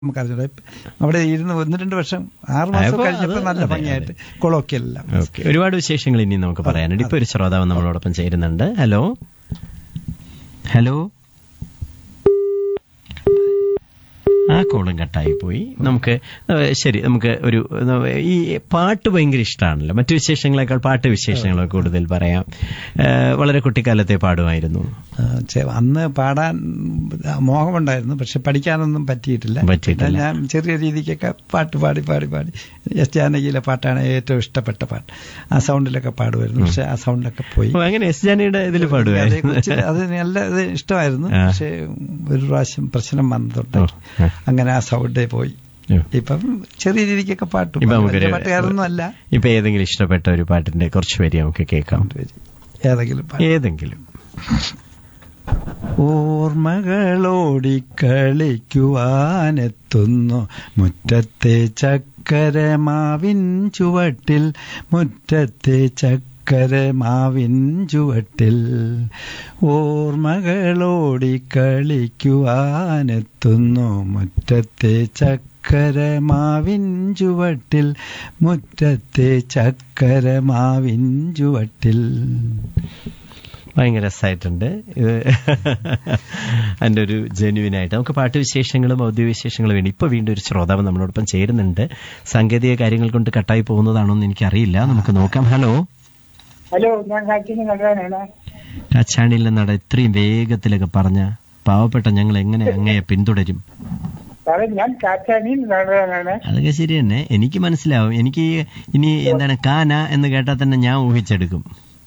നമുക്കറിഞ്ഞൂടാ അവിടെ ഇരുന്ന് ഒന്ന് രണ്ട് വർഷം ആറ് മാസം അപ്പൊ കഴിഞ്ഞപ്പോൾ അത് നല്ല അതെ, ഭംഗിയായിട്ട് കൊളോക്കിയെല്ലാം ഓക്കെ ഒരുപാട് വിശേഷങ്ങൾ ഇനി നമുക്ക് പറയാനുണ്ട് ഇപ്പൊ ഒരു ശ്രോതാവ് നമ്മളോടൊപ്പം ചേരുന്നുണ്ട് ഹലോ ഹലോ ആ കോളും കട്ടായി പോയി നമുക്ക് ഏഹ്, ശരി നമുക്ക് ഒരു ഏഹ്, ഈ പാട്ട് ഭയങ്കര ഇഷ്ടമാണല്ലോ മറ്റു വിശേഷങ്ങളെക്കാൾ പാട്ട് വിശേഷങ്ങൾ കൂടുതൽ പറയാം ഏഹ്, വളരെ കുട്ടിക്കാലത്തെ പാടുമായിരുന്നു ആ, ചെ- അന്ന് പാടാൻ മോഹമുണ്ടായിരുന്നു പക്ഷെ പഠിക്കാനൊന്നും പറ്റിയിട്ടില്ല പറ്റിയിട്ടില്ല. പിന്നെ ഞാൻ ചെറിയ രീതിക്കൊക്കെ പാട്ട് പാടി പാടി പാടി എസ് ജാനകിയിലെ പാട്ടാണ് ഏറ്റവും ഇഷ്ടപ്പെട്ട പാട്ട് ആ സൗണ്ടിലൊക്കെ പാടുമായിരുന്നു പക്ഷെ ആ സൗണ്ടിലൊക്കെ പോയി ഓ, അങ്ങനെ എസ് ജാനിയുടെ ഇതിൽ അതെ, പാടുമായിരുന്നു കൊച്ചിലെ അത് നല്ല ഇത് ഇഷ്ടമായിരുന്നു ആ. പക്ഷെ ഒരു പ്രാവശ്യം പ്രശ്നം വന്നതുകൊണ്ട് ഓ, ആ. അങ്ങനെ ആ സൗണ്ടേ പോയി ഓ. ഇപ്പം ചെറിയ രീതിക്കൊക്കെ പാട്ട് ഇപ്പൊ പാടും. നമുക്കൊരു വലിയ പാട്ടുകാരൊന്നും അല്ല ഇപ്പൊ ഏതെങ്കിലും ഇഷ്ടപ്പെട്ട ഒരു പാട്ടിന്റെ കുറച്ച് വരി നമുക്ക് കേൾക്കാം ഏതെങ്കിലും പാട്ട് ഏതെങ്കിലും ഓർമ്മകളോടിക്കളിക്കുവാനെത്തുന്നു മുറ്റത്തെ ചക്കരമാവിൻ ചുവട്ടിൽ മുറ്റത്തെ ചക്കരമാവിൻ ചുവട്ടിൽ ഓർമ്മകളോടിക്കളിക്കുവാനെത്തുന്നു മുറ്റത്തെ ചക്കരമാവിൻ ചുവട്ടിൽ മുറ്റത്തെ ചക്കരമാവിൻ ചുവട്ടിൽ ഭയങ്കര രസമായിട്ടുണ്ട് ഇത് അതിന്റെ ഒരു ജെന്യുവിൻ ആയിട്ട് നമുക്ക് പാട്ട് വിശേഷങ്ങളും ഔദ്യോഗിക വിശേഷങ്ങളും വേണ്ടി ഇപ്പൊ വീണ്ടും ഒരു ശ്രോതാവ് നമ്മളോടൊപ്പം ചേരുന്നുണ്ട് സാങ്കേതിക കാര്യങ്ങൾ കൊണ്ട് കട്ടായി പോകുന്നതാണോ എന്ന് എനിക്കറിയില്ല നമുക്ക് നോക്കാം ഹലോ ഹലോ ഞാൻ കാറ്റിന് കണ്ടാനാണ് കാച്ചാണിയിൽ നിന്നാണ് ഇത്രയും വേഗത്തിലൊക്കെ പറഞ്ഞ പാവപ്പെട്ട ഞങ്ങൾ എങ്ങനെ അങ്ങയെ പിന്തുടരും സാറേ ഞാൻ കാറ്റാനിൽ കണ്ടാനാണ് അതൊക്കെ ശരി തന്നെ എനിക്ക് മനസ്സിലാവും എനിക്ക് ഈ ഇനി എന്താണ് കാന എന്ന് കേട്ടാൽ തന്നെ ഞാൻ ഊഹിച്ചെടുക്കും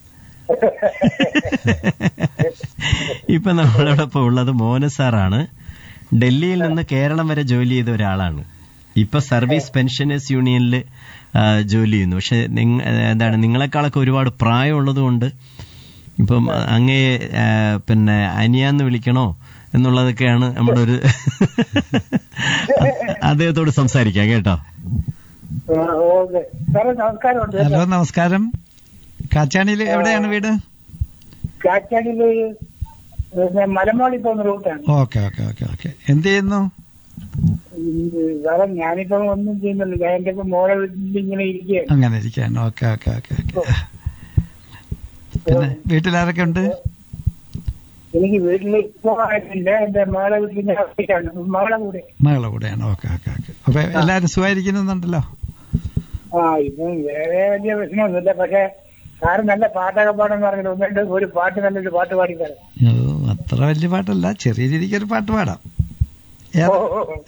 ഇപ്പൊ നമ്മളോടൊപ്പം ഉള്ളത് മോന സാറാണ് ഡൽഹിയിൽ നിന്ന് കേരളം വരെ ജോലി ചെയ്ത ഒരാളാണ് ഇപ്പൊ സർവീസ് പെൻഷനേഴ്സ് യൂണിയനിൽ ജോലി ചെയ്യുന്നു പക്ഷെ നിങ്ങ- എന്താണ് നിങ്ങളെക്കാളൊക്കെ ഒരുപാട് പ്രായമുള്ളത് കൊണ്ട് ഇപ്പം അങ്ങയെ ആ, പിന്നെ അനിയാന്ന് വിളിക്കണോ എന്നുള്ളതൊക്കെയാണ് നമ്മുടെ ഒരു അദ്ദേഹത്തോട് സംസാരിക്കാം കേട്ടോ ഓക്കെ സാറേ നമസ്കാരമുണ്ട് ഹലോ നമസ്കാരം കാച്ചാണിയിൽ എവിടെയാണ് വീട് കാറ്റാനില് പിന്നെ മലമോളി പോകുന്ന റൂട്ടാണ് ഓക്കെ ഓക്കെ ഓക്കെ ഓക്കെ എന്ത് ചെയ്യുന്നു ഇത് സാറേ ഞാനിപ്പോ ഒന്നും ചെയ്യുന്നില്ല ഞാൻ എന്റെ ഇപ്പൊ മോളെ വീട്ടിൽ ഇങ്ങനെ ഇരിക്കുകയാണ് അങ്ങനെ ഇരിക്കാണ് ഓക്കെ ഓക്കെ ഓക്കെ ഓക്കെ പിന്നെ വീട്ടിലാരൊക്കെ ഉണ്ട് എനിക്ക് വീട്ടിൽ ഇപ്പൊ ആയിട്ടില്ല എന്റെ മോളെ വീട്ടിൽ ഞാൻ ഒറ്റയ്ക്കാണ് മകളെ കൂടെ മകളെ കൂടെയാണ് ഓക്കെ ഓക്കെ ഓക്കെ അപ്പൊ എല്ലാരും സുഖമായിരിക്കുന്നുണ്ടല്ലോ ആ ഇപ്പം വേറെ വലിയ പ്രശ്നമൊന്നുമില്ല പക്ഷെ സാറ് നല്ല പാട്ടൊക്കെ പാടെന്ന് പറഞ്ഞിട്ട് ഒന്ന് രണ്ട് ഒരു പാട്ട് നല്ലൊരു പാട്ട് പാടി തരാം ഓ അത്ര വലിയ പാട്ടല്ല ചെറിയ രീതിക്ക് ഒരു പാട്ട് പാടാം ഏതാ? ഓ, ഓ, ഓ.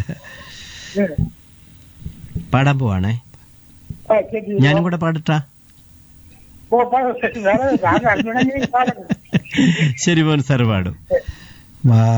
പാടാൻ പോവാണേ ആ, ശരി. ഞാനും കൂടെ പാടട്ടാ ഓ, പാടും. സാറേ, സാറിന് അറിഞ്ഞൂടെങ്കിൽ പാടും ശരി മോൻ സാർ പാടും വാ